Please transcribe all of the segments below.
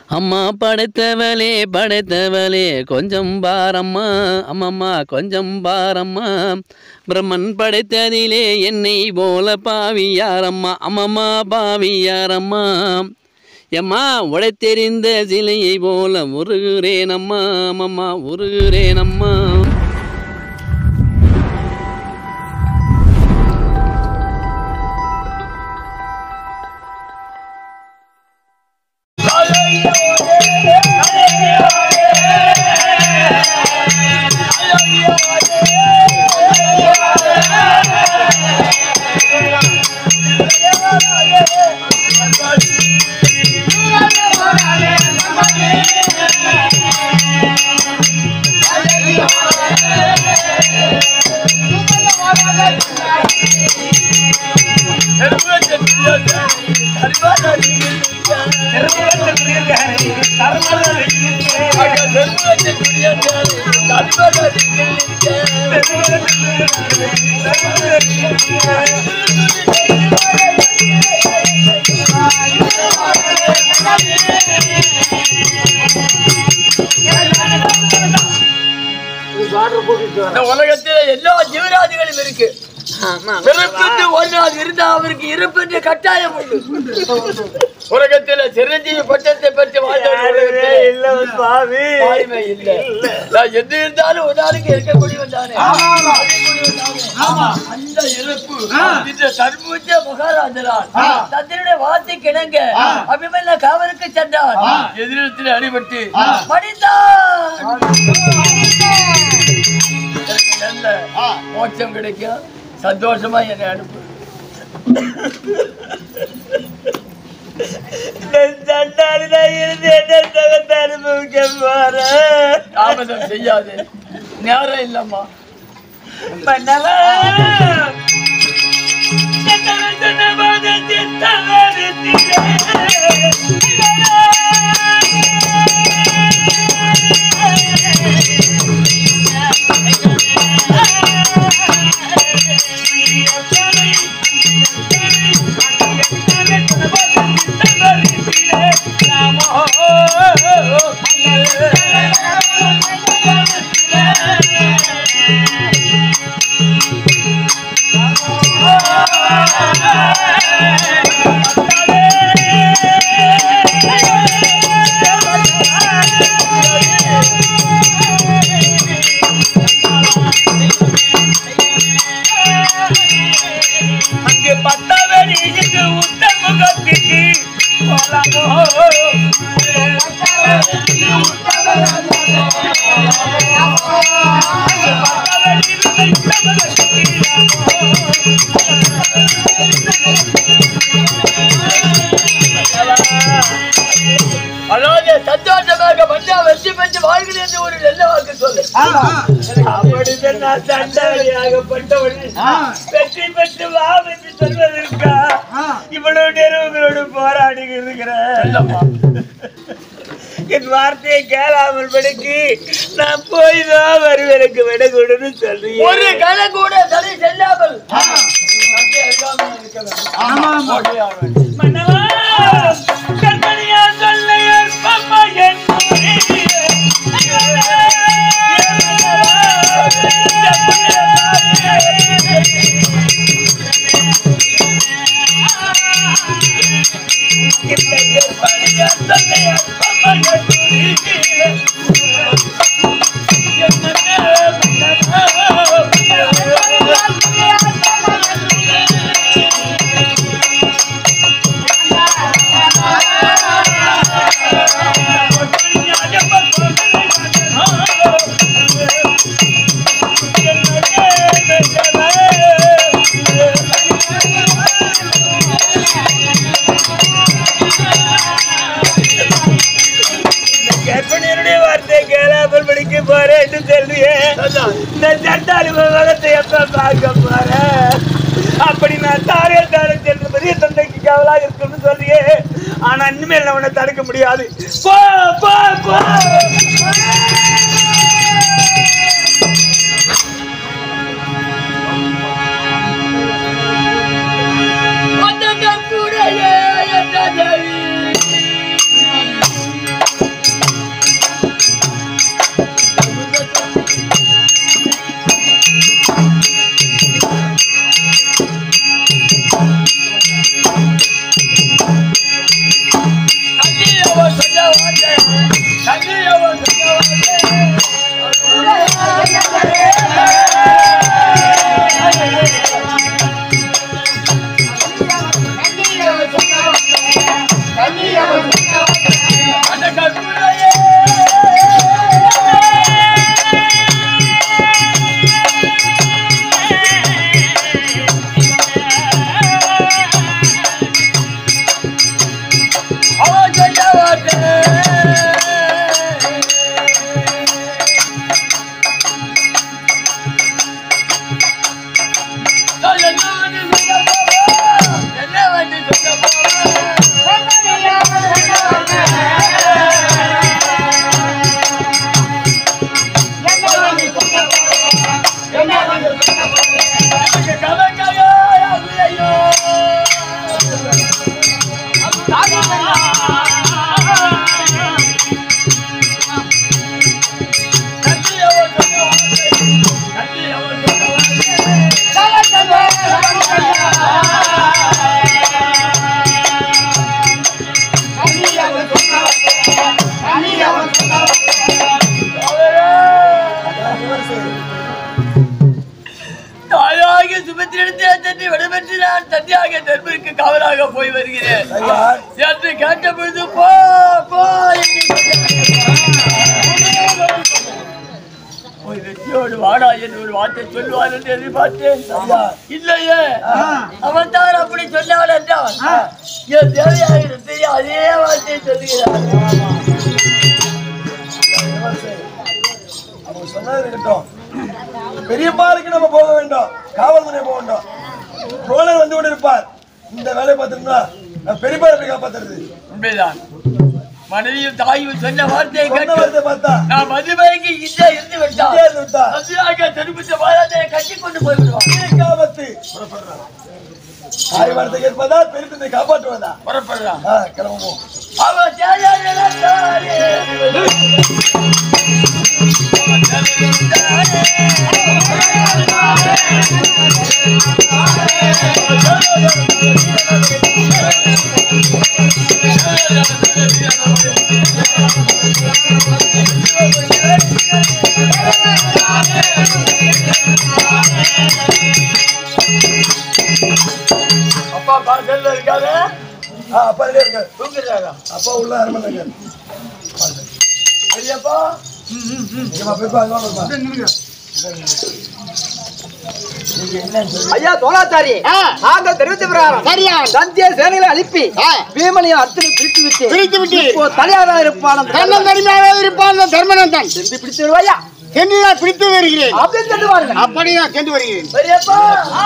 அம்மா படைத்தவளே படைத்தவளே கொஞ்சம் பாரம்மா அம்மம்மா கொஞ்சம் பாரம்மா பிரம்மன் படைத்ததிலே என்னை போல பாவியாரம்மா அம்மம்மா பாவியாரம்மா எம்மா உடைத்தெறிந்த சிலையை போல உருகுறேனம்மா அம்மம்மா உருகுறேனம்மா இந்த உலகத்துல எல்லா ஜீவராதிகளும் இருக்கு பிறப்பிட்டு ஒரு நாள் இருந்தா அவருக்கு இருப்பிட்டு கட்டாயம் உண்டு உலகத்துல சிரஞ்சீவி பட்டத்தை பெற்று வாழ்ந்தவர்களே இல்ல சுவாமி இல்ல நான் எது இருந்தாலும் ஒரு நாளைக்கு இருக்கக்கூடியவன் தானே அந்த இறப்பு இந்த சர்வூச்ச மகாராஜரால் தந்திரனுடைய வார்த்தை கிணங்க அபிமன்ய காவலுக்கு சென்றார் எதிரிடத்தில் அடிபட்டு மடிந்தான் எனக்கு நல்ல மோட்சம் கிடைக்கும் சந்தோஷமா என்னை அனுப்பு தாமதம் செய்யாது நேரம் இல்லம்மா அங்கே பத்தவரி இங்கு உத்தமுகத்திற்கு அதாவது சந்தோஷமாக வந்தா வெற்றி பெற்று வாழ்கிறேன் என்று ஒரு நல்ல வாக்கு சொல்லு அப்படிதான் நான் தண்டவழியாகப்பட்டவள் வெற்றி பெற்று வா என்று சொல்வதற்கா இவ்வளவு நேரம் உங்களோடு போராடி இருக்கிறேன் இல்லம்மா என் வார்த்தையை கேளாமல் படிக்கு நான் போய் தான் வருவதற்கு விட கொடுன்னு சொல்றீங்க ஒரு கண கூட தடை செல்லாமல் நம்பி அருகாமையில் இருக்க வேண்டும். ஓடியே ஆக வேண்டும். மன்னவா, கற்பனையா சொல்ல ஏற்பம்மா என் கற்பனையருடைய வார்த்தை கேளாமல் படிக்க போறேன் என்று சொல்றியே இந்த சட்டாளி உலகத்தை எப்ப பார்க்க போறேன் அப்படி நான் தாரே தாரே சென்று பெரிய தந்தைக்கு கவலாக இருக்கும்னு சொல்றியே ஆனா இனிமேல் நான் உன்னை தடுக்க முடியாது போ போ போ அந்த கற்புடைய என்ற தேவி வார்த்தை கண்ணியவன் சொன்ன அந்த கற்புரையே அவன் சொன்ன வார்த்தை நான் என்ன வந்து சொல்ல போறேன்? என்ன வந்து சொல்ல போறேன்? எனக்கு கலக்கலையோ, ஐயையோ. கண்ணியவன் சொன்ன வார்த்தை. கண்ணியவன் சொன்ன வார்த்தை. தாயாக சுபத்திரிடத்தை தட்டி விடைபெற்று நான் தட்டியாக தர்மருக்கு காவலாக போய் வருகிறேன் என்று கேட்ட பொழுது போ போ என்று போய் வெற்றியோடு வாடா என்று ஒரு வார்த்தை சொல்லுவார் என்று எதிர்பார்த்தேன் இல்லையே அவன் தான் அப்படி சொன்னான் என்றான் என் தேவையாக அதே வார்த்தையை சொல்லுகிறார் அவங்க சொன்னது இருக்கட்டும் பெரியப்பாருக்கு நம்ம போக வேண்டும் காவல்துறை போக வேண்டும் ரோலர் வந்து கொண்டு இருப்பார் இந்த வேலையை பார்த்துருந்தா நான் பெரியப்பா எப்படி காப்பாத்துறது உண்மைதான் மனைவியும் தாயும் சொன்ன வார்த்தையை சொன்ன கேட்டு வார்த்தை பார்த்தா நான் மதுமயங்கி இங்கே இருந்து விட்டான் இங்கே இருந்து விட்டா மதுராக தெரிவித்த வாரத்தை கட்டி கொண்டு போய் விடுவான் உயிருக்கு ஆபத்து புறப்படுறான் தாய் வார்த்தை கேட்பதா பெரியத்தை காப்பாற்றுவதா புறப்படுறான் ஆ கிளம்புவோம் அவன் தேவையான தாரே. அப்பா பாசல்ல இருக்காரு ஆ அப்பா ரெடியா இருக்காரு தூங்குறாங்க அப்பா உள்ள அரமனை இருக்காரு பெரியப்பா ஏமா பெரியப்பா அங்க வாங்கப்பா ஐயா தோளாச்சாரி நாங்கள் தெரிவித்த பிரகாரம் சரியா தந்திய சேனைகளை அனுப்பி பீமனையும் அர்த்தனை பிரித்து விட்டு பிரித்து விட்டு இப்போ தலையாரா இருப்பான் அந்த கண்ணன் தனிமையாக இருப்பான் தர்மனந்தன் சென்று பிடித்து விடுவாயா சென்று நான் பிடித்து வருகிறேன் அப்படின்னு சென்று பாருங்க அப்படி நான் சென்று வருகிறேன் பெரியப்பா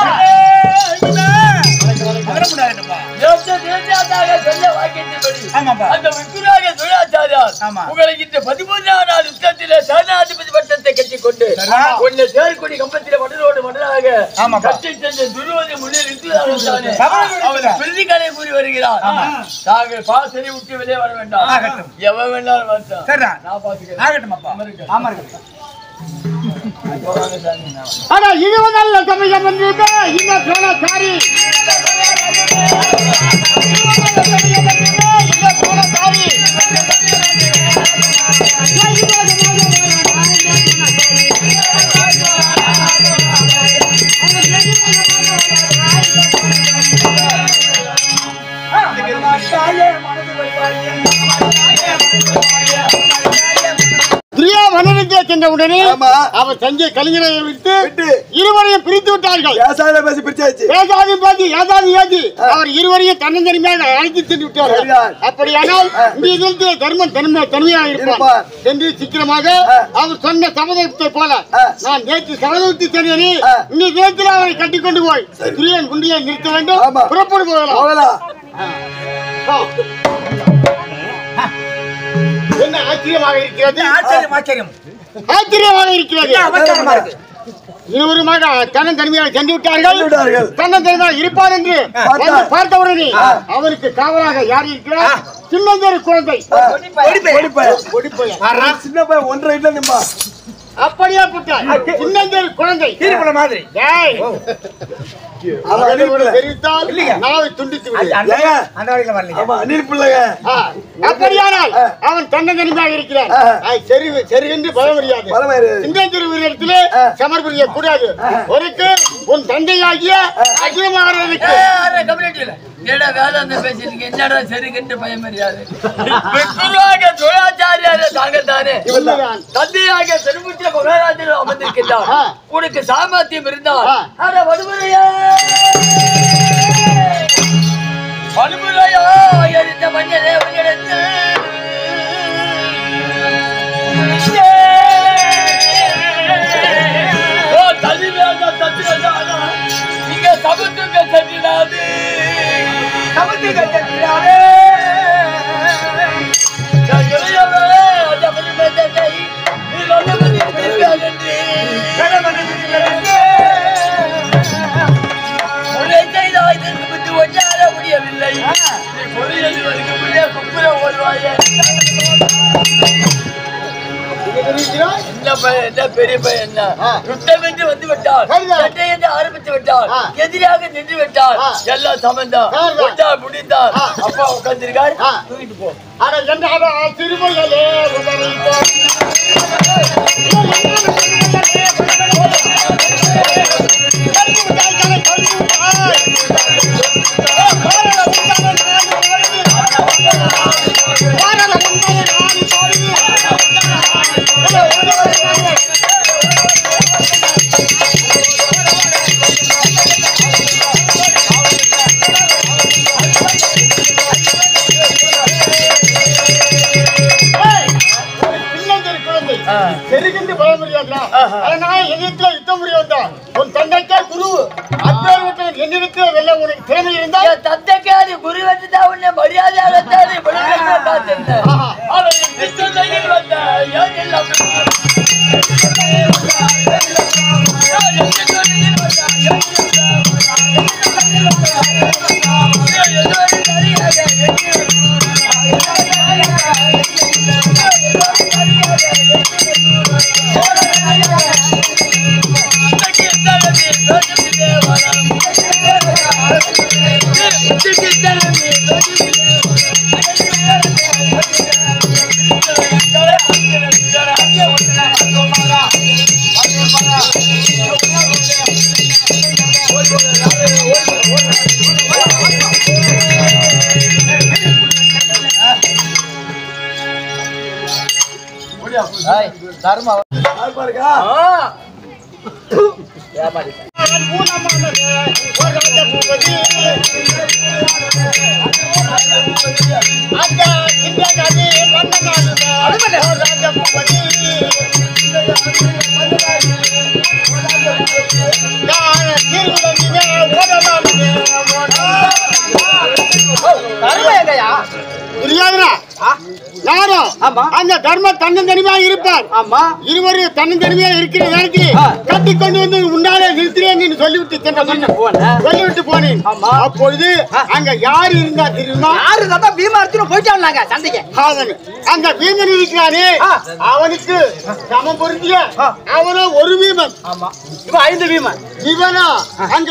நேற்று நேற்றாக சொல்ல வாக்கியத்தின்படி அந்த விக்குராக தொழிலாச்சாரியார் உங்களை இந்த பதிமூன்றாம் நாள் யுத்தத்திலே சேனாதிபதி பட்டத்தை கட்டிக் கொண்டு உன்னை தேர்கொடி கம்பத்திலே மடலோடு மடலாக கட்டி சென்ற துருவதை முன்னே நிறுத்துவதாகத்தானே அவர் பிரிதிகளை கூறி வருகிறார் நாங்கள் பாசனை விட்டு வெளியே வர வேண்டாம் எவன் வேண்டாலும் வரட்டும் நான் பாத்துக்கிறேன் அமருங்க. ஆனா இது நல்ல சமயம் என்று இந்த சோழக்காரி பிரியா மன்னனுக்கே சென்ற உடனே ஆமா. அவர் தஞ்சை கலிங்கரை விட்டு விட்டு. இருவரையும் பிரித்து விட்டார்கள் பேசாத பேசி பிரிச்சாச்சு ஏதாதி பாதி ஏதாதி ஏதி அவர் இருவரையும் தன்னந்தனிமையாக அழைத்து சென்று விட்டார்கள் சரிதான். அப்படியானால் இந்த இடத்தில் தர்மம் தன்மை தன்மையாக இருப்பார் இருப்பார். என்று சீக்கிரமாக ஆ. அவர் சொன்ன சபதத்தை போல ஆ. நான் நேற்று சபதத்தை சொன்னேனே ஆ. இன்னைக்கு நேரத்தில் அவரை கட்டிக்கொண்டு போய் பிரியன் குண்டியை நிறுத்த வேண்டும் ஆமா. புறப்படு போகலாம் போகலாம் ஆ. என்ன ஆச்சரியமாக இருக்கிறது ஆச்சரியம் ஆச்சரியம் ஆச்சரியமாக இருக்கிறது அவசரமா இருக்கு இருவருமாக தன்னன் தனிமையாக சென்று விட்டார்கள் சென்று விட்டார்கள். தன்னன் தனிமையாக இருப்பார் என்று பார்த்தார். வந்து பார்த்தவுடனே அவருக்கு காவலாக யார் இருக்கிறார் சின்னஞ்சேரி குழந்தை ஓடிப்போய். ஒடிப்பையன். சின்ன பையன் ஒன்றரை வீட்டுல நிம்பா அப்படியே புட்டார் சின்னஞ்சல் குழந்தை திருப்பல மாதிரி டேய், அவன் அவனை அண்ணன் பிள்ளை. தெரிவித்தால் இல்லைங்க. நாவை துண்டித்து விடு அந்த ஏங்க? அந்த வழியில வரலீங்க ஆமா அண்ணன் பிள்ளைங்க ஆ, அப்படியானால் அவன் தன்னந்தனிமையாக இருக்கிறான் ஆ. ஆ, சரி சரி என்று பல முடியாது பலமாயிரு சின்னஞ்சிறு வீரத்திலே சமர்ப்பிக்க கூடாது ஒருக்கு உன் தந்தையாகிய அகிலமாறனுக்கு கம்யூனிட்டியில ஏடா வேதாந்த பேசிட்டு என்னடா சரிகின்ற பயம் அறியாது குருவாக துராச்சாரியார தாங்கத்தானே உண்மைதான். தந்தையாக திருமுற்ற மகாராஜர் அமர்ந்திருக்கின்றார் ஆ. உனக்கு சாமர்த்தியம் இருந்தால் ஆ. அட வடுமுறையா வடுமுறையா எரிந்த மஞ்சளே உன்னிடத்தில் ஓ தள்ளி வேண்டாம் தள்ளி வேண்டாம் இங்க சமத்துக்க சென்றிடாது சமத்துக்க சென்றிடாது நான் இளையவளே, அந்த மணி மேத்தத்தை, நீ நல்ல மணி திருப்பியாக என்று. உன்னை செய்தாய் இதற்கு முன்பு ஒன்றாட முடியவில்லை நீ பொறியியல் வரைக்கும் உள்ளே குப்புற ஓடுவாயே என்ன பையன் என்ன பெரிய பையன் என்ன ஆ. யுத்தம் என்று வந்து விட்டால் சரிதான். சண்டை என்று ஆரம்பித்து விட்டால் ஆ. எதிராக நின்று விட்டால் ஆ. எல்லாம் சமந்தான் சரிதான். ஒன்றால் முடிந்தால் ஆ. அப்பா உட்கார்ந்திருக்கார் ஆ. தூக்கிட்டு போ அட என்றாத திருமைகளே உதவித்தோம். சின்னஞ்சிறு குழந்தை செருகின்று பல முடியாதுடா அதனால என்னிடத்துல யுத்த முடியும் தான் உன் தந்தைக்கே குரு அப்பேற்பட்டவன் என்னிடத்தில் வெல்ல உனக்கு திறமை இருந்தால் என் தந்தைக்காரி குரு வந்துதான் உன்னை மரியாதையாகத்தான் நீ விழுந்து காத்திருந்தேன் அவன் என் பிச்சையில் வந்த ஏன் எல்லாம் யார் பாருக்கா ஊனமானது ஒரு ராஜபூபதி. அந்த இந்த நதி மன்னனானது ஒரு ராஜபூபதி. நான் திருவிழந்திலே ஓடலானது புரியாதுடா யாரும் ஆமா. அந்த தர்ம தன்னந்தனிமையா இருப்பார் ஆமா இருவரும் தன்னந்தனிமையா இருக்கிற நேரத்தில் ஆ. கட்டி கொண்டு வந்து முன்னாலே நிறுத்துறேன் என்று சொல்லிவிட்டு சென்ற மன்னன் போனேன் சொல்லிவிட்டு போனேன் ஆமா. அப்பொழுது அங்க யார் இருந்தா தெரியுமா யாரு தாத்தா பீமா அடிச்சு போயிட்டாங்க சண்டைக்கு அவன் அந்த பீமன் இருக்கிறானே ஆ. அவனுக்கு சமம் பொருந்திய அவனோ ஒரு பீமன் ஆமா இப்ப ஐந்து பீமா இவனா அங்க